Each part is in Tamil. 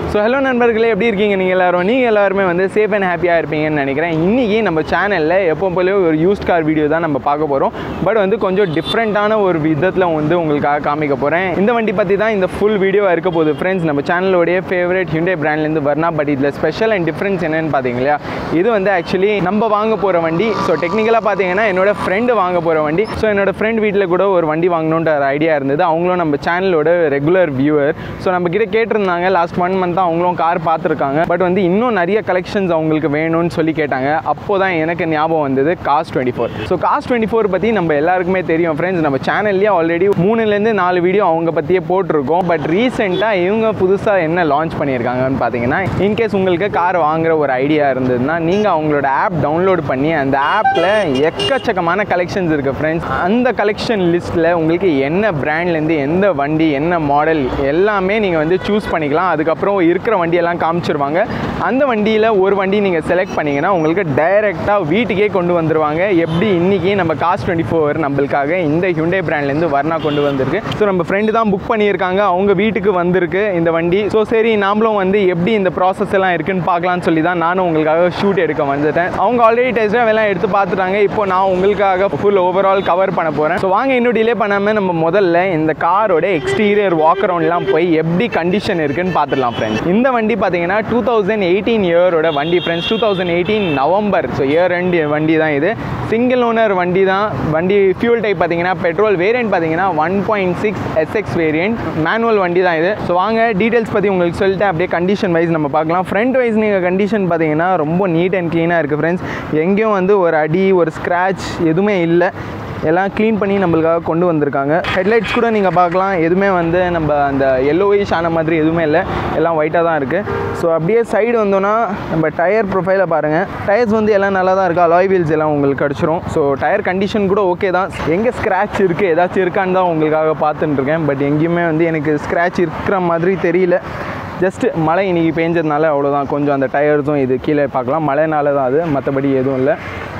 ஸோ ஹலோ நண்பர்களே எப்படி இருக்கீங்க நீங்கள் எல்லாரும் நீங்கள் எல்லாருமே வந்து சேஃப் அண்ட் ஹாப்பியாக இருப்பீங்கன்னு நினைக்கிறேன் இன்றைக்கி நம்ம சேனலில் எப்போ போல ஒரு யூஸ்ட் கார் வீடியோ தான் நம்ம பார்க்க போகிறோம் பட் வந்து கொஞ்சம் டிஃப்ரெண்ட்டான ஒரு விதத்தில் வந்து உங்களுக்காக காமிக்க போகிறேன் இந்த வண்டி பற்றி தான் இந்த ஃபுல் வீடியோவாக இருக்க போகுது ஃப்ரெண்ட்ஸ் நம்ம சேனலோடைய ஃபேவரட் ஹிண்டே பிராண்ட்லேருந்து வர்ணா பட் இதில் ஸ்பெஷல் அண்ட் டிஃப்ரென்ஸ் என்னன்னு பார்த்தீங்க இல்லையா இது வந்து ஆக்சுவலி நம்ம வாங்க போகிற வண்டி ஸோ டெக்னிக்கலாக பார்த்தீங்கன்னா என்னோட ஃப்ரெண்டு வாங்க போகிற வண்டி ஸோ என்னோட ஃப்ரெண்ட் வீட்டில் கூட ஒரு வண்டி வாங்கணுன்ற ஐடியா இருந்தது அவங்களும் நம்ம சேனலோட ரெகுலர் வியூவர் ஸோ நம்ம கிட்ட கேட்டிருந்தாங்க லாஸ்ட் ஒன் மந்த் அவங்களும் கார் பார்த்துருக்காங்க பட் வந்து இன்னும் நிறைய கலெக்ஷன்ஸ் அவங்களுக்கு வேணும்னு சொல்லி கேட்டாங்க அப்போ தான் எனக்கு ஞாபகம் வந்தது cars twenty four so cars twenty four பற்றி நம்ம எல்லாருக்குமே தெரியும் ஃப்ரெண்ட்ஸ் நம்ம சேனல்லேயே ஆல்ரெடி மூணுலேருந்து நாலு வீடியோ அவங்க பற்றியே போட்டிருக்கோம் பட் ரீசெண்டாக இவங்க புதுசாக என்ன லான்ச் பண்ணியிருக்காங்கன்னு பார்த்தீங்கன்னா இன்கேஸ் உங்களுக்கு கார் வாங்குற ஒரு ஐடியா இருந்ததுன்னா நீங்கள் அவங்களோட ஆப் டவுன்லோட் பண்ணி அந்த ஆப்பில் எக்கச்சக்கமான கலெக்ஷன்ஸ் இருக்குது ஃப்ரெண்ட்ஸ் அந்த கலெக்ஷன் லிஸ்ட்டில் உங்களுக்கு என்ன பிராண்ட்லேருந்து எந்த வண்டி என்ன மாடல் எல்லாமே நீங்கள் வந்து சூஸ் பண்ணிக்கலாம் அதுக்கப்புறம் இருக்கிற வண்டியெல்லாம் காமிச்சிருவாங்க அந்த வண்டியில் ஒரு வண்டி நீங்கள் செலக்ட் பண்ணிங்கன்னா உங்களுக்கு டைரெக்டாக வீட்டுக்கே கொண்டு வந்துருவாங்க எப்படி இன்றைக்கி நம்ம காஸ் டுவெண்ட்டி ஃபோர் நம்மளுக்காக இந்த ஹிண்டே பிராண்ட்லேருந்து வர்ணா கொண்டு வந்திருக்கு ஸோ நம்ம ஃப்ரெண்டு தான் புக் பண்ணியிருக்காங்க அவங்க வீட்டுக்கு வந்திருக்கு இந்த வண்டி ஸோ சரி நாமளும் வந்து எப்படி இந்த ப்ராசஸ் எல்லாம் இருக்குன்னு பார்க்கலாம்னு சொல்லி தான் நானும் உங்களுக்காக ஷூட் எடுக்க வந்துட்டேன் அவங்க ஆல்ரெடி டெஸ்ட் ட்ரைவ் எல்லாம் எடுத்து பார்த்துட்டாங்க இப்போ நான் உங்களுக்காக ஃபுல் ஓவரால் கவர் பண்ண போகிறேன் ஸோ வாங்க இன்னும் டிலே பண்ணாமல் நம்ம முதல்ல இந்த காரோட எக்ஸ்டீரியர் வாக் அரவுண்ட்லாம் போய் எப்படி கண்டிஷன் இருக்குன்னு பார்த்துடலாம் ஃப்ரெண்ட்ஸ் இந்த வண்டி பார்த்தீங்கன்னா டூ தௌசண்ட் எயிட்டீன் இயரோட வண்டி friends two thousand eighteen November so year ரெண்டு வண்டி தான் இது சிங்கிள் ஓனர் வண்டி தான் வண்டி ஃபியூல் டைப் பார்த்தீங்கன்னா பெட்ரோல் வேரியன்ட் பார்த்தீங்கன்னா one point six SX variant manual வண்டி தான் இது ஸோ வாங்க டீட்டெயில்ஸ் பற்றி உங்களுக்கு சொல்லிட்டு அப்படியே கண்டிஷன் வைஸ் நம்ம பார்க்கலாம் ஃப்ரண்ட் வைஸ் நீங்கள் கண்டிஷன் பார்த்தீங்கன்னா ரொம்ப நீட் அண்ட் க்ளீனாக இருக்குது ஃப்ரெண்ட்ஸ் எங்கேயும் வந்து ஒரு அடி ஒரு ஸ்க்ராட்ச் எதுவுமே இல்லை எல்லாம் க்ளீன் பண்ணி நம்மளுக்காக கொண்டு வந்திருக்காங்க ஹெட்லைட்ஸ் கூட நீங்கள் பார்க்கலாம் எதுவுமே வந்து நம்ம அந்த எல்லோயிஷ் ஆன மாதிரி எதுவுமே இல்லை எல்லாம் ஒயிட்டாக தான் இருக்குது ஸோ அப்படியே சைடு வந்தோன்னா நம்ம டயர் ப்ரொஃபைலை பாருங்கள் டயர்ஸ் வந்து எல்லாம் நல்லா தான் இருக்குது அலாய் வீல்ஸ் எல்லாம் உங்களுக்கு கிடச்சிரும் ஸோ டயர் கண்டிஷன் கூட ஓகே தான் எங்கே ஸ்க்ராட்ச் இருக்குது ஏதாச்சும் இருக்கான்னு தான் உங்களுக்காக பார்த்துட்டு இருக்கேன் பட் எங்கேயுமே வந்து எனக்கு ஸ்க்ராட்ச் இருக்கிற மாதிரி தெரியல ஜஸ்ட் மழை இன்னைக்கு பெஞ்சதுனால அவ்வளோதான் கொஞ்சம் அந்த டயர்ஸும் இது கீழே பார்க்கலாம் மழைனால தான் அது மற்றபடி எதுவும் இல்லை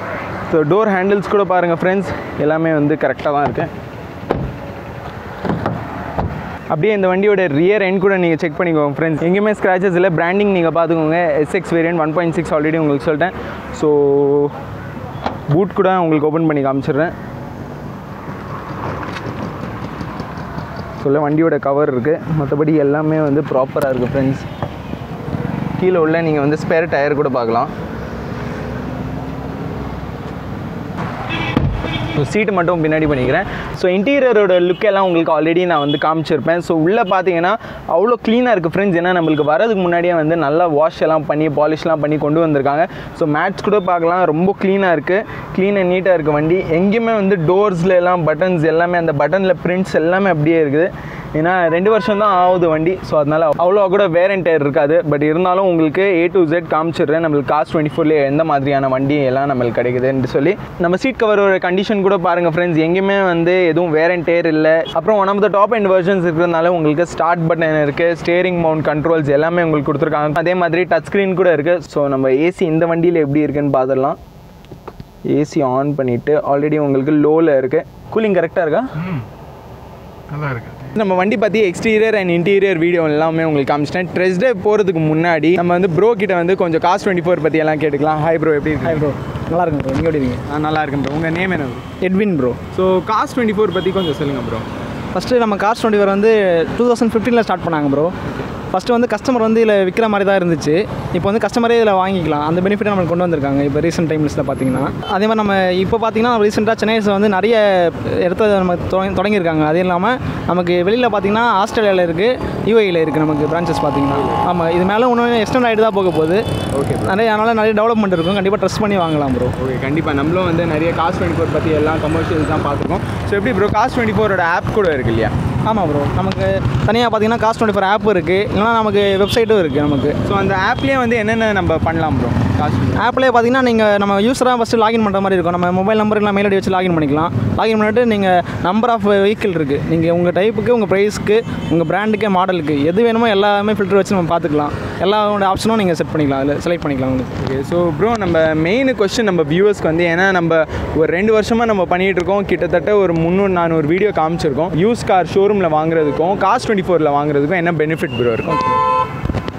ஸோ டோர் ஹேண்டில்ஸ் கூட பாருங்கள் ஃப்ரெண்ட்ஸ் எல்லாமே வந்து கரெக்டாக தான் இருக்குது அப்படியே இந்த வண்டியோட ரியர் எண்ட் கூட நீங்கள் செக் பண்ணிக்கோங்க ஃப்ரெண்ட்ஸ் எங்கேயுமே ஸ்க்ராச்சஸ் இல்லை பிராண்டிங் நீங்கள் பார்த்துக்கோங்க SX variant one point six already உங்களுக்கு சொல்லிட்டேன் ஸோ பூட் கூட உங்களுக்கு ஓப்பன் பண்ணி காமிச்சிடுறேன் சொல்ல வண்டியோட கவர் இருக்குது மற்றபடி எல்லாமே வந்து ப்ராப்பராக இருக்குது ஃப்ரெண்ட்ஸ் கீழே உள்ள நீங்கள் வந்து ஸ்பேர் டயர் கூட பார்க்கலாம் ஸோ சீட்டு மட்டும் பின்னாடி பண்ணிக்கிறேன் ஸோ இன்டீரியரோட லுக் எல்லாம் உங்களுக்கு ஆல்ரெடி நான் வந்து காமிச்சிருப்பேன் ஸோ உள்ளே பார்த்தீங்கன்னா அவ்வளோ க்ளீனாக இருக்குது ஃப்ரெண்ட்ஸ் ஏன்னா நம்மளுக்கு வரதுக்கு முன்னாடியே வந்து நல்லா வாஷ் எல்லாம் பண்ணி பாலிஷ்லாம் பண்ணி கொண்டு வந்திருக்காங்க ஸோ மேட்ச் கூட பார்க்கலாம் ரொம்ப க்ளீனாக இருக்குது க்ளீன் அண்ட் நீட்டாக இருக்குது வண்டி எங்கேயுமே வந்து டோர்ஸில் எல்லாம் பட்டன்ஸ் எல்லாமே அந்த பட்டனில் பிரிண்ட்ஸ் எல்லாமே அப்படியே இருக்குது ஏன்னா ரெண்டு வருஷம் தான் ஆகுது வண்டி ஸோ அதனால் அவ்வளோ கூட வேரண்ட் டயர் இருக்காது பட் இருந்தாலும் உங்களுக்கு ஏ டு ஜெட் காமிச்சிடுறேன் நம்மளுக்கு காஸ்ட் டுவெண்ட்டி ஃபோர்லேயே எந்த மாதிரியான வண்டி எல்லாம் நம்மளுக்கு கிடைக்குதுன்னு சொல்லி நம்ம சீட் கவரோட கண்டிஷன் கூட பாருங்கள் ஃப்ரெண்ட்ஸ் எங்கேயுமே வந்து எதுவும் வேரண்ட் டயர் இல்லை அப்புறம் one of the top and versions இருக்கிறதுனால உங்களுக்கு ஸ்டார்ட் பட்டன் இருக்குது ஸ்டேரிங் மவுண்ட் கண்ட்ரோல்ஸ் எல்லாமே உங்களுக்கு கொடுத்துருக்காங்க அதே மாதிரி டச் ஸ்க்ரீன் கூட இருக்குது ஸோ நம்ம ஏசி இந்த வண்டியில் எப்படி இருக்குன்னு பார்த்துடலாம் ஏசி ஆன் பண்ணிவிட்டு ஆல்ரெடி உங்களுக்கு லோவில் இருக்குது கூலிங் கரெக்டாக இருக்கா நல்லா இருக்கு நம்ம வண்டி பற்றி எக்ஸ்டீரியர் அண்ட் இன்டீரியர் வீடியோ எல்லாமே உங்களுக்கு காமிச்சிட்டேன் ட்ரெஸ் டே போகிறதுக்கு முன்னாடி நம்ம வந்து ப்ரோ கிட்ட வந்து கொஞ்சம் காஸ் டுவெண்ட்டி ஃபோர் பற்றி எல்லாம் கேட்டுக்கலாம் ஹாய் ப்ரோ எப்படி இருக்கு ப்ரோ நல்லா இருக்கும் ப்ரோ நீங்கள் எப்படி இருக்கீங்க ஆ நல்லா இருக்கேன் ப்ரோ உங்கள் நேம் என்ன Edwin bro so cars twenty four பற்றி கொஞ்சம் சொல்லுங்கள் ப்ரோ ஃபஸ்ட்டு நம்ம கார்ஸ் டுவெண்ட்டி ஃபோர் வந்து டூ தௌசண்ட் ஃபிஃப்டீனில் ஸ்டார்ட் பண்ணாங்க ப்ரோ ஃபஸ்ட்டு வந்து கஸ்டமர் வந்து இதில் விற்கிற மாதிரி தான் இருந்துச்சு இப்போ வந்து கஸ்டமரே இதில் வாங்கிக்கலாம் அந்த பெனிஃபிட் நம்மளுக்கு கொண்டு வந்திருக்காங்க இப்போ ரீசெண்ட் டைம்ஸில் பார்த்தீங்கன்னா அதே மாதிரி நம்ம இப்போ பார்த்தீங்கன்னா ரீசெண்டாக சென்னைஸில் வந்து நிறைய இடத்துல நம்ம தொடங்கி தொடங்கியிருக்காங்க அது இல்லாமல் நமக்கு வெளியில் பார்த்தீங்கன்னா ஆஸ்திரேலியாவில் இருக்குது யூஏயில் இருக்குது நமக்கு பிரான்ச்சஸ் பார்த்தீங்கன்னா ஆமாம் இது மேலே இன்னும் எக்ஸ்டெண்ட் ஆகிட்டு தான் போக போகுது ஓகே நிறைய அதனால் நிறைய டெவலப்மெண்ட் இருக்கும் கண்டிப்பாக ட்ரெஸ் பண்ணி வாங்கலாம் ப்ரோ ஓகே கண்டிப்பாக நம்மளும் வந்து நிறைய காஸ் டுவெண்ட்டி ஃபோர் பற்றி எல்லாம் கமர்ஷியல்ஸ் தான் பார்த்துருக்கோம் ஸோ எப்படி ப்ரோ காஸ் டுவெண்ட்டி ஃபோரோட ஆப் கூட இருக்கு இல்லையா ஆமாம் ப்ரோ நமக்கு தனியாக பார்த்தீங்கன்னா காஸ்ட் டுவெண்ட்டி ஃபோர் ஆப் இருக்குது இல்லைனா நமக்கு வெப்சைட்டும் இருக்குது நமக்கு ஸோ அந்த ஆப்லேயே வந்து என்னென்ன நம்ம பண்ணலாம் ப்ரோ காஸ் ஆப்லேயே பார்த்தீங்கன்னா நீங்கள் நம்ம யூஸராக ஃபஸ்ட்டு லாகின் பண்ணுற மாதிரி இருக்கும் நம்ம மொபைல் நம்பர் இல்லை மெயில் ஐடி வச்சு லாகின் பண்ணிக்கலாம் லாகின் பண்ணிட்டு நீங்கள் நம்பர் ஆஃப் வெஹிக்கிள் இருக்குது நீங்கள் உங்கள் டைப்புக்கு உங்கள் ப்ரைஸ்க்கு உங்கள் பிராண்டுக்கு மாடலுக்கு எது வேணுமோ எல்லாமே ஃபில்டர் வச்சு நம்ம பார்த்துக்கலாம் எல்லா ஆப்ஷனும் நீங்கள் செட் பண்ணிக்கலாம் அதில் செலக்ட் பண்ணிக்கலாம் உங்களுக்கு ஓகே ஸோ ப்ரோ நம்ம மெயின் கொஸ்டின் நம்ம வியூவர்ஸ்க்கு வந்து ஏன்னா நம்ம ஒரு ரெண்டு வருஷமாக நம்ம பண்ணிகிட்டு இருக்கோம் கிட்டத்தட்ட ஒரு முந்நூறு நானூறு வீடியோ காமிச்சிருக்கோம் யூஸ் கார் ஷோரூமில் வாங்குறதுக்கும் காஸ் டுவெண்ட்டி ஃபோரில் வாங்குறதுக்கும் என்ன பெனிஃபிட் ப்ரோ இருக்கும்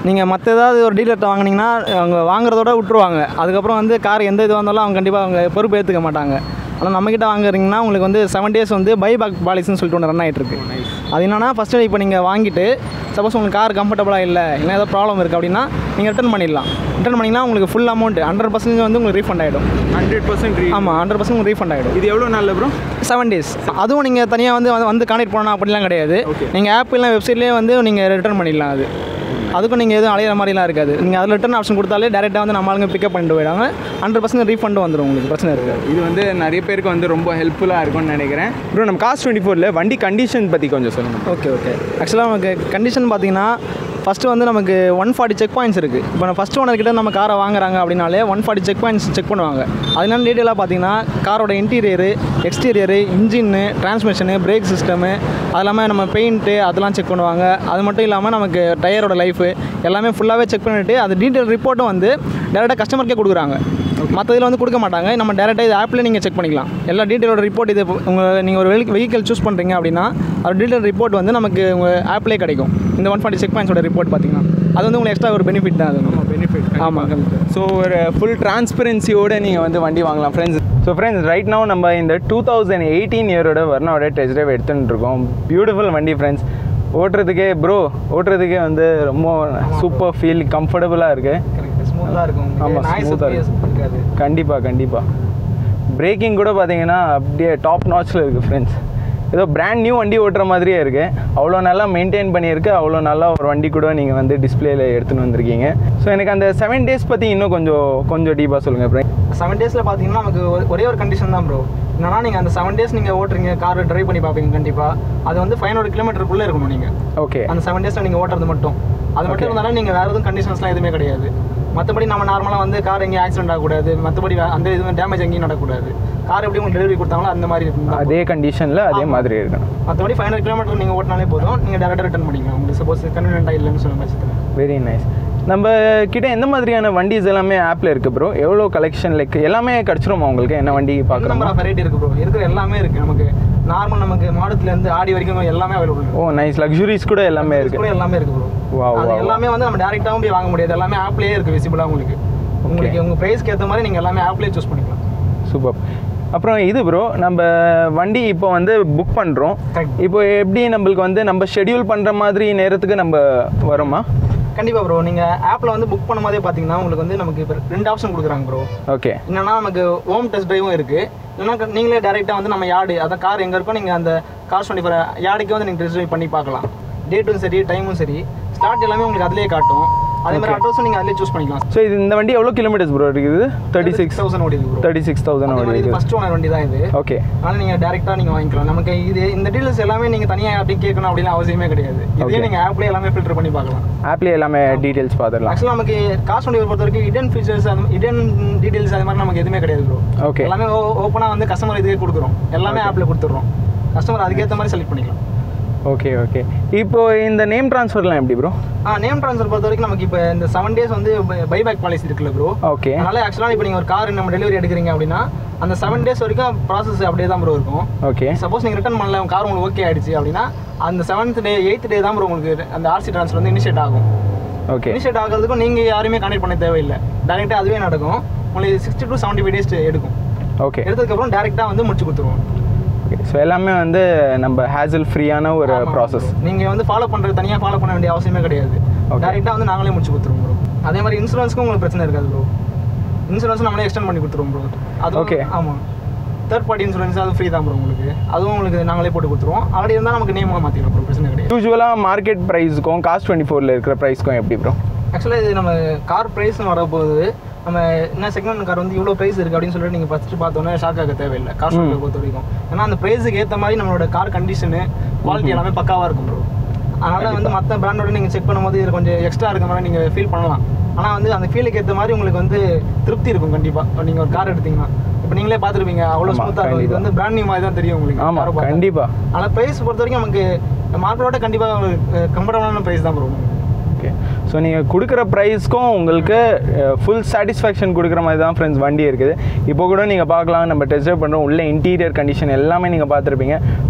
நீங்கள் மற்ற ஏதாவது ஒரு டீலர்கிட்ட வாங்குனீங்கன்னா அவங்க வாங்குறதோட விட்டுருவாங்க அதுக்கப்புறம் வந்து கார் எந்த இதுவாக இருந்தாலும் அவங்க கண்டிப்பாக அவங்க பொறுப்பு ஏற்றுக்க மாட்டாங்க ஆனால் நம்மக்கிட்ட வாங்குறீங்கன்னா உங்களுக்கு வந்து செவன் டேஸ் வந்து பை பேக் பாலிசின்னு சொல்லிட்டு ஒன்று ரன் ஆகிட்டு இருக்கு அது என்னன்னா ஃபஸ்ட்டு இப்போ நீங்கள் வாங்கிட்டு சப்போஸ் உங்களுக்கு கார் கம்ஃபர்டபுளாக இல்லை இல்லை ஏதாவது ப்ராப்ளம் இருக்குது அப்படின்னா நீங்கள் ரிட்டர்ன் பண்ணிடலாம் ரிட்டர்ன் பண்ணிங்கன்னா உங்களுக்கு ஃபுல் அமௌண்ட் ஹண்ட்ரட் பர்சன்டேஜ் வந்து உங்களுக்கு ரீஃபண்ட் ஆகிடும் ஹண்ட்ரட் பர்சன்ட் ஆமாம் ஹண்ட்ரட் பர்சன்ட் உங்களுக்கு ரீஃபண்ட் ஆகிடும் இது எவ்வளோ நாளில் ப்ரோ செவன் டேஸ் அதுவும் நீங்கள் தனியாக வந்து வந்து- வந்து கான்டெக்ட் பண்ணணும் அப்படிலாம் கிடையாது நீங்கள் ஆப் இல்லை வெப்சைட்லேயே வந்து நீங்கள் ரிட்டர்ன் பண்ணிடலாம் அது அதுக்கும் நீங்கள் எதுவும் அலையிற மாதிரிலாம் இருக்காது நீங்கள் அதில் ரிட்டர்ன் ஆப்ஷன் கொடுத்தாலே டேரெக்டாக வந்து நம்ம ஆளுங்க பிக்கப் பண்ணிட்டு போயிடுவாங்க ஹண்ட்ரட் பர்சன்ட் ரீஃபண்டும் வந்துடும் உங்களுக்கு பிரச்சனை இருக்காது இது வந்து நிறைய பேருக்கு வந்து ரொம்ப ஹெல்ப்ஃபுல்லாக இருக்கும்னு நினைக்கிறேன் ப்ரோ நம்ம காஸ்ட் டுவெண்ட்டி ஃபோரில் வண்டி கண்டிஷன் பற்றி கொஞ்சம் சொல்லுங்கள் ஓகே ஓகே ஆக்சுவலாக நமக்கு கண்டிஷன் பார்த்தீங்கன்னா ஃபஸ்ட்டு வந்து நமக்கு ஒன் ஃபார்ட்டி செக் பாயிண்ட்ஸ் இருக்குது இப்போ நான் ஃபஸ்ட் ஓனர்கிட்ட நம்ம காரை வாங்குறாங்க அப்படின்னாலே one forty check points check பண்ணுவாங்க அது என்னென்ன டீட்டெயிலாக பார்த்தீங்கன்னா காரோட interior exterior engine transmission brake system அது இல்லாமல் நம்ம பெயிண்ட்டு அதெல்லாம் செக் பண்ணுவாங்க அது மட்டும் இல்லாமல் நமக்கு டயரோட லைஃபு எல்லாமே ஃபுல்லாகவே செக் பண்ணிவிட்டு அது டீட்டெயில் ரிப்போர்ட்டும் வந்து டேரெக்டாக கஸ்டமருக்கே கொடுக்குறாங்க மற்ற இதில் வந்து கொடுக்க மாட்டாங்க நம்ம டேரெக்டாக இது ஆப்லேயே நீங்கள் செக் பண்ணிக்கலாம் எல்லா டீட்டெயிலோட ரிப்போர்ட் இது உங்கள் நீங்கள் ஒரு வெஹிக்கல் சூஸ் பண்ணுறீங்க அப்படின்னா அது டீட்டெயில் ரிப்போர்ட் வந்து நமக்கு உங்கள் ஆப்லேயே கிடைக்கும் இந்த ஒன் ஃபார்ட்டி செக் பாயிண்ட்ஸோட ரிப்போர்ட் பார்த்தீங்கன்னா அது வந்து உங்களுக்கு எக்ஸ்ட்ரா ஒரு பெனிஃபிட் தான் அது பெனிஃபிட் ஆமாம் கண்டிப்பாக ஸோ ஒரு ஃபுல் டிரான்ஸ்பரன்சியோட நீங்கள் வந்து வண்டி வாங்கலாம் friends so friends right now நம்ம இந்த டூ தௌசண்ட் எயிட்டீன் இயரோட வர்ணோட டெஸ்ட் ட்ரைவ் எடுத்துகிட்டு இருக்கோம் பியூட்டிஃபுல் வண்டி ஃப்ரெண்ட்ஸ் ஓட்டுறதுக்கே ப்ரோ ஓட்டுறதுக்கே வந்து ரொம்ப சூப்பர் ஃபீல் கம்ஃபர்டபுளாக இருக்குது ஸ்மூத்தாக இருக்கும் ஆமா, smooth ஆ இருக்கும். இருக்காது கண்டிப்பாக கண்டிப்பாக பிரேக்கிங் கூட பார்த்தீங்கன்னா அப்படியே டாப் நாட்ச்சில் இருக்குது ஃப்ரெண்ட்ஸ் ஏதோ பிராண்ட் நியூ வண்டி ஓட்டுற மாதிரியே இருக்குது அவ்வளோ நல்லா மெயின்டைன் பண்ணியிருக்கு அவ்வளோ நல்லா ஒரு வண்டி கூட நீங்கள் வந்து டிஸ்பிளேல எடுத்துன்னு வந்திருக்கீங்க ஸோ எனக்கு அந்த செவன் டேஸ் பற்றி இன்னும் கொஞ்சம் கொஞ்சம் டீப்பாக சொல்லுங்கள் ப்ரோ செவன் டேஸில் பார்த்தீங்கன்னா நமக்கு ஒரு- ஒரே ஒரு கண்டிஷன் தான் ப்ரோ என்னன்னா நீங்கள் அந்த செவன் டேஸ் நீங்கள் ஓட்டுறீங்க கார் டிரைவ் பண்ணி பார்ப்பீங்க கண்டிப்பாக அது வந்து ஃபைவ் ஹண்ட்ரட் கிலோமீட்டருக்குள்ளே இருக்கணும் நீங்கள் ஓகே அந்த செவன் டேஸில் நீங்கள் ஓட்டுறது மட்டும் அது மட்டும் இருந்தாலும் நீங்கள் வேறு எதுவும் கண்டிஷன்ஸ்லாம் எதுவுமே கிடையாது மற்றபடி நம்ம நார்மலாக வந்து கார் எங்கேயும் ஆக்சிடென்ட் ஆகக்கூடாது மற்றபடி அந்த எதுவும் டேமேஜ் எங்கேயும் நடக்கக்கூடாது கார் எப்படி உங்களுக்கு டெலிவரி கொடுத்தாங்களோ அந்த மாதிரி இருக்கும் அதே கண்டிஷனில் அதே மாதிரி இருக்கணும் மற்றபடி ஃபைவ் ஹண்ட்ரட் கிலோமீட்டர் நீங்கள் ஓட்டினாலே போதும் நீங்கள் டேரெக்டாக ரிட்டர்ன் பண்ணிக்கலாம் உங்களுக்கு சப்போஸ் கன்வீனியன்ட்டாக இல்லைன்னு சொல்ல பட்சத்தில் வெரி நைஸ் நம்ம கிட்ட எந்த மாதிரியான வண்டிஸ் எல்லாமே ஆப்பில் இருக்குது ப்ரோ எவ்வளோ கலெக்ஷன் லைக் எல்லாமே கிடச்சிருமா உங்களுக்கு என்ன வண்டி பார்க்குறோம் நம்பர் ஆஃப் வெரைட்டி இருக்குது ப்ரோ இருக்கிற எல்லாமே இருக்குது நமக்கு நார்மல் நமக்கு மாடத்துலேருந்து ஆடி வரைக்கும் எல்லாமே அவைலபிள் ஓ நைஸ் லக்ஸுரிஸ் கூட எல்லாமே இருக்குது கூட எல்லாமே இருக்கு ப்ரோ Wow, அது wow, wow. எல்லாமே வந்து நம்ம டேரெக்டாகவும் போய் வாங்க முடியாது எல்லாமே ஆப்லேயே இருக்குது விசிபிளாக உங்களுக்கு உங்களுக்கு உங்கள் ப்ரைஸ்க்கு ஏற்ற மாதிரி நீங்கள் எல்லாமே ஆப்லேயே சூஸ் பண்ணிக்கலாம் சூப்பர் அப்புறம் இது ப்ரோ நம்ம வண்டி இப்போ வந்து புக் பண்ணுறோம் Correct. இப்போ எப்படி நம்மளுக்கு வந்து நம்ம ஷெட்யூல் பண்ணுற மாதிரி நேரத்துக்கு நம்ம வரோமா கண்டிப்பாக ப்ரோ நீங்கள் ஆப்பில் வந்து புக் பண்ணும் போதே பார்த்தீங்கன்னா உங்களுக்கு வந்து நமக்கு இப்போ ரெண்டு ஆப்ஷன் கொடுக்குறாங்க ப்ரோ ஓகே என்னன்னா நமக்கு ஹோம் டெஸ்ட் டிரைவும் இருக்குது இல்லைன்னா க- நீங்களே டேரெக்டாக வந்து நம்ம யார்டு அதான் கார் எங்கே இருக்கோ நீங்கள் அந்த கார் டுவெண்ட்டி ஃபோர் யார்டுக்கே வந்து நீங்கள் டெஸ்ட் ட்ரைவ் பண்ணி பார்க்கலாம் டேட்டும் சரி டைமும் சரி ஸ்டார்ட் எல்லாமே உங்களுக்கு அதிலே காட்டும் அதே மாதிரி அட்ரஸும் நீங்கள் அதிலே சூஸ் பண்ணிக்கலாம் ஸோ இது இந்த வண்டி எவ்வளோ கிலோமீட்டர்ஸ் ப்ரோ இருக்குது தேர்ட்டி சிக்ஸ் தௌசண்ட் ஓடிது ப்ரோ தேர்ட்டி சிக்ஸ் தௌசண்ட் இது ஓடி ஃபர்ஸ்ட் ஓனர் வண்டி தான் இது ஓகே அதனால நீங்கள் டேரெக்டாக நீங்கள் வாங்கிக்கலாம் நமக்கு இது இந்த டீடைல்ஸ் எல்லாமே நீங்கள் தனியாக அப்படி கேட்கணும் அப்படின்னு அவசியமே கிடையாது இதே Okay. நீங்கள் ஆப்லேயே எல்லாமே ஃபில்டர் பண்ணி பார்க்கலாம் ஆப்லேயே எல்லாமே டீட்டெயில்ஸ் பார்த்துடலாம் ஆக்சுவலாக நமக்கு காசு வண்டி பொறுத்த வரைக்கும் இடன் ஃபீச்சர்ஸ் அது இடன் டீடைல்ஸ் அது மாதிரி நமக்கு எதுவுமே கிடையாது ப்ரோ ஓகே எல்லாமே ஓப்பனாக வந்து கஸ்டமர் இதுக்கே கொடுக்குறோம் எல்லாமே ஆப்பில் கொடுத்துட்றோம் கஸ்டமர் அதுக்கேற்ற மாதிரி செலக்ட் பண்ணிக்கலாம் ஓகே ஓகே இப்போ இந்த நேம் ட்ரான்ஸ்ஃபர்லாம் எப்படி ப்ரோ ஆ நேம் ட்ரான்ஸ்ஃபர் பொறுத்த வரைக்கும் நமக்கு இப்போ இந்த செவன் டேஸ் வந்து பைபேக் பாலிசி இருக்குல்ல ப்ரோ ஓகே அதனால ஆக்சுவலாக இப்போ நீங்கள் ஒரு கார் நம்ம டெலிவரி எடுக்கிறீங்க அப்படின்னா அந்த செவன் டேஸ் வரைக்கும் ப்ராசஸ் அப்படியே தான் ப்ரோ இருக்கும் ஓகே சப்போஸ் நீங்கள் ரிட்டர்ன் பண்ணல உங்கள் கார் உங்களுக்கு ஓகே ஆயிடுச்சு அப்படின்னா அந்த செவன்த் டே எயித் டே தான் ப்ரோ உங்களுக்கு அந்த ஆர்சி ட்ரான்ஸ்ஃபர் வந்து இனிஷியேட் ஆகும் ஓகே இனிஷியேட் ஆகிறதுக்கும் நீங்கள் யாருமே கனெக்ட் பண்ண தேவையில்லை டேரெக்டாக அதுவே நடக்கும் உங்களுக்கு sixty to seventy five days எடுக்கும் ஓகே எடுத்ததுக்கப்புறம் டேரெக்டாக வந்து முடிச்சு கொடுத்துருவோம் ஓகே ஸோ எல்லாமே வந்து நம்ம ஹேசல் ஃப்ரீயான ஒரு ப்ராசஸ் நீங்கள் வந்து ஃபாலோ பண்ணுறது தனியாக ஃபாலோ பண்ண வேண்டிய அவசியமே கிடையாது Okay. டேரெக்டாக வந்து நாங்களே முடிச்சு கொடுத்துருவோம் ப்ரோ அதே மாதிரி இன்சூரன்ஸ்க்கும் உங்களுக்கு பிரச்சனை இருக்காது ப்ரோ இன்சூரன்ஸ் நம்மளே எக்ஸ்டெண்ட் பண்ணி கொடுத்துருவோம் ப்ரோ அது Okay. ஆமாம் தேர்ட் பார்ட்டி இன்சூரன்ஸ் அது ஃப்ரீ தான் ப்ரோ உங்களுக்கு அதுவும் உங்களுக்கு நாங்களே போட்டு கொடுத்துருவோம் அப்படி இருந்தால் நமக்கு நேமாக மாற்றிக்கலாம் ப்ரோ பிரச்சனை கிடையாது யூஸ்வலாக மார்க்கெட் ப்ரைஸுக்கும் காஸ்ட் டுவெண்ட்டி ஃபோரில் இருக்கிற ப்ரைஸ்க்கும் எப்படி ப்ரோ ஆக்சுவலாக இது நம்ம கார் ப்ரைஸ்னு வரப்போகுது நம்ம என்ன செகண்ட் கார் வந்து இவ்வளோ ப்ரைஸ் இருக்குது அப்படின்னு சொல்லிட்டு நீங்கள் ஃபஸ்ட்டு பார்த்தோன்னே ஷாக் ஆக தேவையில்லை கார் ம். பொறுத்த வரைக்கும் ஏன்னா அந்த ப்ரைஸுக்கு ஏற்ற மாதிரி நம்மளோட கார் கண்டிஷனு குவாலிட்டி எல்லாமே பக்காவாக இருக்கும் ப்ரோ அதனால் வந்து மற்ற பிராண்டோட நீங்கள் செக் பண்ணும்போது இது கொஞ்சம் எக்ஸ்ட்ரா இருக்க மாதிரி நீங்கள் ஃபீல் பண்ணலாம் ஆனால் வந்து அந்த ஃபீலுக்கு ஏற்ற மாதிரி உங்களுக்கு வந்து திருப்தி இருக்கும் கண்டிப்பாக நீங்கள் ஒரு கார் எடுத்தீங்கன்னா இப்போ நீங்களே பார்த்துருப்பீங்க அவ்வளோ ஆமா, ஸ்மூத்தாக இருக்கும் இது கண்டிப்பா. வந்து பிராண்ட் நியூ மாதிரி தான் தெரியும் உங்களுக்கு ஆமாம் car பார்த்தா. கண்டிப்பாக ஆனால் ப்ரைஸ் பொறுத்த வரைக்கும் நமக்கு மார்க்கெட்டோட கண்டிப்பாக கம்ஃபர்டபுளான ப்ரைஸ் தான் ப்ரோ ஓகே ஸோ நீங்கள் கொடுக்குற ப்ரைஸ்க்கும் உங்களுக்கு ஃபுல் சாட்டிஸ்ஃபேக்ஷன் கொடுக்குற மாதிரி தான் ஃப்ரெண்ட்ஸ் வண்டி இருக்குது இப்போ கூட நீங்கள் பார்க்கலாம் நம்ம டெஸ்ட் பண்ணுறோம் உள்ள இன்டீரியர் கண்டிஷன் எல்லாமே நீங்கள் பார்த்துருப்பீங்க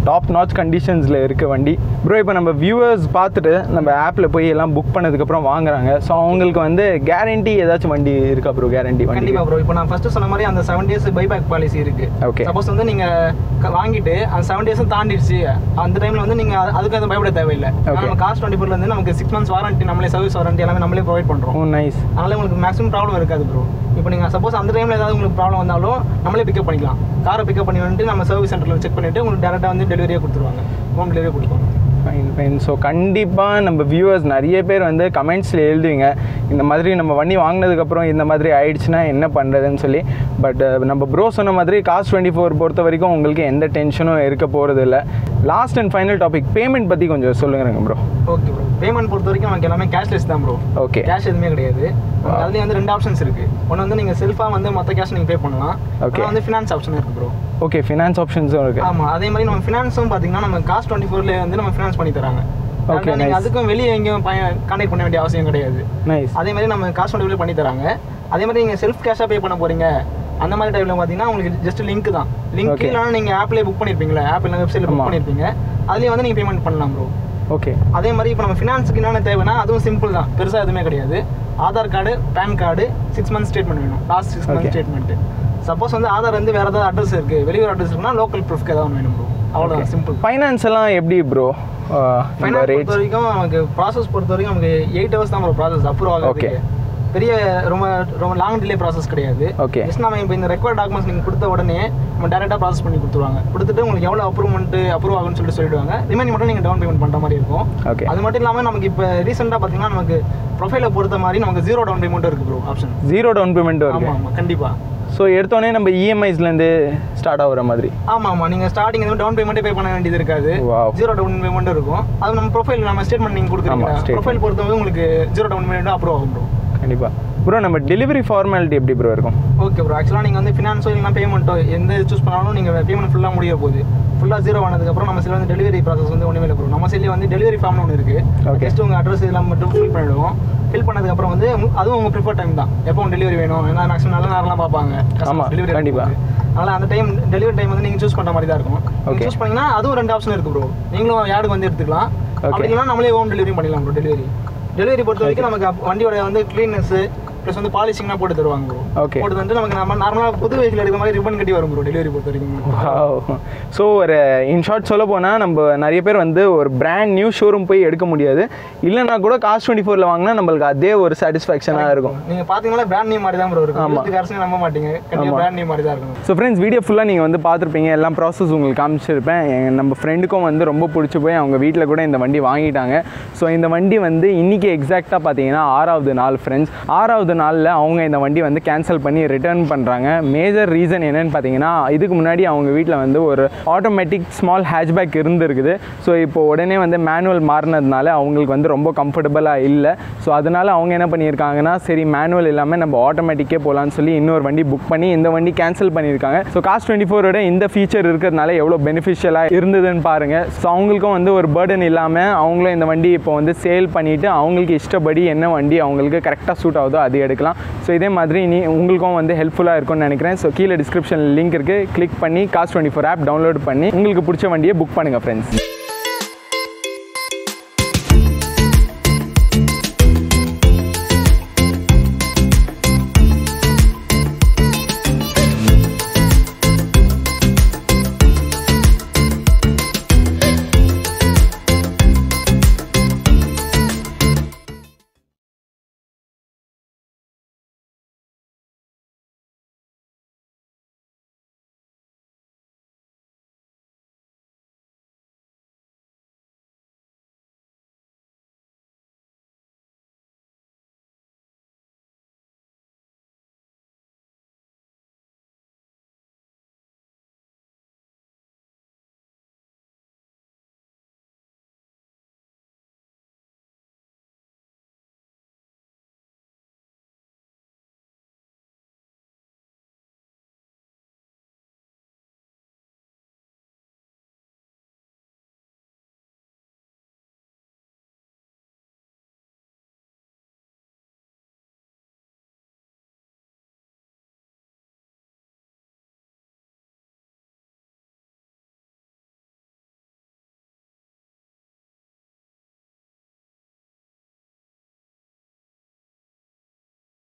டாப் நாச் கண்டிஷன்ஸில் இருக்க வண்டி ப்ரோ இப்போ நம்ம வியூவர்ஸ் பார்த்துட்டு நம்ம ஆப்பில் போய் எல்லாம் புக் பண்ணதுக்கப்புறம் வாங்குறாங்க ஸோ அவங்களுக்கு வந்து கேரண்டி ஏதாச்சும் வண்டி இருக்கா ப்ரோ கேரண்டி வண்டி கண்டிப்பா ப்ரோ இப்போ நான் ஃபர்ஸ்ட் சொன்ன மாதிரி அந்த செவன் டேஸ் பைபேக் பாலிசி இருக்கு Okay. சப்போஸ் வந்து நீங்க க- வாங்கிட்டு அந்த செவன் டேஸும் தாண்டிடுச்சு அந்த டைம்ல வந்து நீங்க அது- அதுக்கு அது பயப்பட தேவையில்லை ஆனா Okay. நம்ம காஸ்ட் டுவெண்ட்டி ஃபோர்ல இருந்து நமக்கு சிக்ஸ் மந்த்ஸ் வாரண்டி நம்மளே சர்வீஸ் வாரண்டி எல்லாமே நம்மளே ப்ரொவைட் பண்றோம் ஓ நைஸ் அதனால உங்களுக்கு மேக்ஸிமம் ப்ராப்ளம் இருக்காது ப்ரோ இப்போ நீங்க சப்போஸ் அந்த டைம்ல ஏதாவது உங்களுக்கு ப்ராப்ளம் வந்தாலும் நம்மளே பிக்கப் பண்ணிக்கலாம் காரை பிக்கப் பண்ணி வந்துட்டு நம்ம சர்வீஸ் சென்டர்ல செக் பண்ணிட்டு உங்களுக்கு டேரக்டா வந்து டெலிவரியே கொடுத்துருவாங்க ஹோம் டெலிவரி கொடுப்பாங்க ஃபைன் ஃபைன் ஸோ கண்டிப்பாக நம்ம வியூவர்ஸ் நிறைய பேர் வந்து கமெண்ட்ஸில் எழுதுவீங்க இந்த மாதிரி நம்ம வண்டி வாங்கினதுக்கப்புறம் இந்த மாதிரி ஆயிடுச்சுன்னா என்ன பண்ணுறதுன்னு சொல்லி பட் நம்ம ப்ரோ சொன்ன மாதிரி காஸ்ட் டுவெண்ட்டி ஃபோர் பொறுத்த வரைக்கும் உங்களுக்கு எந்த டென்ஷனும் இருக்க போகிறது இல்லை last and final topic payment பற்றி கொஞ்சம் சொல்லுங்க ப்ரோ ஓகே ப்ரோ பேமெண்ட் பொறுத்த வரைக்கும் நமக்கு எல்லாமே கேஷ்லெஸ் தான் ப்ரோ ஓகே கேஷ் எதுவுமே கிடையாது அதுலேயே வந்து ரெண்டு ஆப்ஷன்ஸ் இருக்கு ஒன்று வந்து நீங்கள் செல்ஃபாக வந்து மொத்த கேஷ் நீங்கள் பே பண்ணலாம் Okay. அப்புறம் வந்து ஃபினான்ஸ் ஆப்ஷன் இருக்கு ப்ரோ ஓகே ஃபினான்ஸ் ஆப்ஷன்ஸும் இருக்குது ஆமாம் அதே மாதிரி நம்ம ஃபினான்ஸும் பார்த்தீங்கன்னா நம்ம காஸ்ட் டுவெண்ட்டி ஃபோர்ல வந்து நம்ம ஃபினான்ஸ் பண்ணி தராங்க Okay, நீங்கள் nice. அதுக்கும் வெளியே எங்கேயும் கான்டாக்ட் பண்ண வேண்டிய அவசியம் கிடையாது நைஸ் அதே மாதிரி நம்ம காஸ்ட் டுவெண்ட்டி பண்ணி தராங்க அதே மாதிரி நீங்கள் செல்ஃப் கேஷாக பே பண்ண போறீங்க அந்த மாதிரி டைப்ல பார்த்தீங்கன்னா உங்களுக்கு ஜஸ்ட் லிங்க் தான் லிங்க் Okay. இல்லைனா நீங்கள் ஆப்லேயே புக் பண்ணியிருப்பீங்களா ஆப்பில் வெப்சைட்டில் ஆமா. புக் பண்ணியிருப்பீங்க அதுலேயே வந்து நீங்கள் பேமெண்ட் பண்ணலாம் ப்ரோ ஓகே அதே மாதிரி இப்போ நம்ம ஃபினான்ஸுக்கு என்னென்ன தேவைன்னா அதுவும் சிம்பிள் தான் பெருசாக எதுவுமே கிடையாது Aadhaar card PAN card six month statement வேணும் last six Okay. Month statement suppose வந்து ஆதார் வந்து வேறு ஏதாவது அட்ரஸ் இருக்குது வெளியூர் அட்ரஸ் இருக்குன்னா லோக்கல் ப்ரூஃப்க்கு ஏதாவது ஒன்று வேணும் ப்ரோ அவ்வளோதான் சிம்பிள் ஃபைனான்ஸ் எல்லாம் எப்படி ப்ரோ ஃபைனான்ஸ் ரேட் பொறுத்த வரைக்கும் நமக்கு ப்ராசஸ் பொறுத்த வரைக்கும் நமக்கு எயிட் ஹவர்ஸ் தான் ப்ரோ ப்ராசஸ் அப்ரூவ் ஆகுது Okay. பெரிய ரொம்ப ரொம்ப லாங் டிலே ப்ராசஸ் கிடையாது Okay. ஜஸ்ட் நம்ம இப்போ இந்த ரெக்வயர்ட் டாக்குமெண்ட்ஸ் நீங்கள் கொடுத்த உடனே நம்ம டேரெக்டாக ப்ராசஸ் பண்ணி கொடுத்துருவாங்க கொடுத்துட்டு உங்களுக்கு எவ்வளோ அப்ரூவ்மெண்ட் அப்ரூவ் ஆகும்னு சொல்லிட்டு சொல்லிடுவாங்க ரிமைனிங் மட்டும் நீங்கள் டவுன் பேமெண்ட் பண்ணுற மாதிரி இருக்கும் ஓகே அது மட்டும் இல்லாமல் நமக்கு இப்போ ரீசெண்டாக பார்த்தீங்கன்னா நமக்கு ப்ரொஃபைலை பொறுத்த மாதிரி நமக்கு ஜீரோ டவுன் பேமெண்ட் இருக்கு bro option zero down payment ஆமாம் வருது ஆமாம் கண்டிப்பாக ஸோ எடுத்தோடனே நம்ம இஎம்ஐஸ்லேருந்து ஸ்டார்ட் ஆகுற மாதிரி ஆமாம் ஆமாம் நீங்கள் ஸ்டார்டிங் எதுவும் டவுன் பேமெண்ட்டே பே பண்ண வேண்டியது இருக்காது Wow. ஜீரோ டவுன் பேமெண்ட் இருக்கும் அது நம்ம ப்ரொஃபைல் நம்ம ஸ்டேட்மெண்ட் நீங்கள் கொடுக்குறீங்க ஆமா, statement. ப்ரொஃபைல் பொறுத்தவரை உங்களுக்கு ஜீரோ டவுன் பேமெண்ட் அப்ரூவ் ஆகும் ப்ரோ கண்டிப்பாக ப்ரோ நம்ம டெலிவரி ஃபார்மாலிட்டி எப்படி ப்ரோ இருக்கும் ஓகே ப்ரோ ஆக்சுவலாக நீங்கள் வந்து ஃபினான்ஸோ இல்லைனா பேமெண்ட்டோ எந்த சூஸ் பண்ணாலும் நீங்கள் பேமெண்ட் ஃபுல்லாக முடிய போகுது ஃபுல்லாக ஜீரோ ஆனதுக்கப்புறம் நம்ம சில வந்து டெலிவரி ப்ராசஸ் வந்து ஒன்றுமே இல்லை ப்ரோ நம்ம சைட்லேயே வந்து டெலிவரி ஃபார்ம்னு ஒன்று இருக்குது Okay. ஜஸ்ட் உங்கள் அட்ரஸ் இதெல்லாம் மட்டும் ஃபில் பண்ணிவிடுவோம் ஃபில் பண்ணதுக்கப்புறம் வந்து உங்க- அதுவும் உங்கள் ப்ரிஃபர் டைம் தான் எப்போ டெலிவரி வேணும் ஏன்னா மேக்ஸிமம் நல்ல நேரம்லாம் பார்ப்பாங்க ஆமா, டெலிவரி கண்டிப்பா. அதனால் அந்த டைம் டெலிவரி டைம் வந்து நீங்கள் சூஸ் பண்ணுற மாதிரி தான் இருக்கும் Okay. நீங்கள் சூஸ் பண்ணீங்கன்னா அதுவும் ரெண்டு ஆப்ஷன் இருக்குது ப்ரோ நீங்களும் யாருக்கு வந்து எடுத்துக்கலாம் Okay. அப்படி இல்லைனா நம்மளே ஹோம் டெலிவரி பண்ணிடலாம் ப்ரோ டெலிவரி டெலிவரி பொறுத்த வரைக்கும் நமக்கு அப்ப- வண்டியோட வந்து க்ளீன்னஸ் ப்ளஸ் வந்து பாலிஷிங்லாம் போட்டு தருவாங்க ப்ரோ Okay. போட்டு வந்து நமக்கு நம்ம நார்மலாக புது வெஹிக்கிள் எடுக்கிற மாதிரி ரிப்பன் கட்டி வரும் ப்ரோ டெலிவரி பொறுத்த வரைக்கும் ஸோ ஒரு இன் ஷார்ட் சொல்ல போனால் நம்ம நிறைய பேர் வந்து ஒரு பிராண்ட் நியூ ஷோரூம் போய் எடுக்க முடியாது இல்லைன்னா கூட காஸ்ட் டுவெண்ட்டி ஃபோரில் வாங்கினா நம்மளுக்கு அதே ஒரு சாட்டிஸ்ஃபேக்ஷனாக இருக்கும் நீங்க பாத்தீங்கன்னா பிராண்ட் நேம் மாதிரி தான் ப்ரோ இருக்கும் ஆமா. இருபது கார்ஸ் நம்ப மாட்டீங்க கண்டிப்பா பிராண்ட் நேம் மாதிரி தான் இருக்கும் ஸோ ஃப்ரெண்ட்ஸ் வீடியோ ஃபுல்லாக நீங்கள் வந்து பார்த்துருப்பீங்க எல்லாம் ப்ராசஸ் உங்களுக்கு காமிச்சிருப்பேன் எங்க- நம்ம ஃப்ரெண்டுக்கும் வந்து ரொம்ப பிடிச்சி போய் அவங்க வீட்டில் கூட இந்த வண்டி வாங்கிட்டாங்க ஸோ இந்த வண்டி வந்து இன்றைக்கி எக்ஸாக்டாக பார்த்தீங்கன்னா ஆறாவது நாள் ஃப்ரெண்ட்ஸ் ஆறாவது நாளில் அவங்க இந்த வண்டி வந்து கேன்சல் பண்ணி ரிட்டர்ன் பண்ணுறாங்க மேஜர் ரீசன் என்னன்னு பார்த்தீங்கன்னா இதுக்கு முன்னாடி அவங்க வீட்டில் வந்து ஒரு ஆட்டோமேட்டிக் ஸ்மால் ஹேட்ச்பேக் இருந்திருக்குது ஸோ இப்போ உடனே வந்து மேனுவல் மாறினதுனால அவங்களுக்கு வந்து ரொம்ப கம்ஃபர்டபுளாக இல்லை ஸோ அதனால அவங்க என்ன பண்ணியிருக்காங்கன்னா சரி மேனுவல் இல்லாமல் நம்ம ஆட்டோமேட்டிக்கே போகலான்னு சொல்லி இன்னொரு வண்டி புக் பண்ணி இந்த வண்டி கேன்சல் பண்ணியிருக்காங்க ஸோ காஸ்ட் டுவெண்ட்டி ஃபோரோட இந்த ஃபீச்சர் இருக்கிறதுனால எவ்வளோ பெனிஃபிஷியலாக இருந்ததுன்னு பாருங்கள் ஸோ அவங்களுக்கும் வந்து ஒரு பேர்டன் இல்லாமல் அவங்களும் இந்த வண்டி இப்போ வந்து சேல் பண்ணிவிட்டு அவங்களுக்கு இஷ்டப்படி என்ன வண்டி அவங்களுக்கு கரெக்டாக சூட் ஆகுதோ அது எடுக்கலாம் ஸோ இதே மாதிரி நீ உங்களுக்கும் வந்து ஹெல்ப்ஃபுல்லாக இருக்கும்னு நினைக்கிறேன் ஸோ கீழே டிஸ்கிரிப்ஷன் லிங்க் இருக்குது கிளிக் பண்ணி காஸ்ட் டுவெண்ட்டி ஃபோர் ஆப் டவுன்லோட் பண்ணி உங்களுக்கு பிடிச்ச வண்டியை புக் பண்ணுங்கள் ஃப்ரெண்ட்ஸ்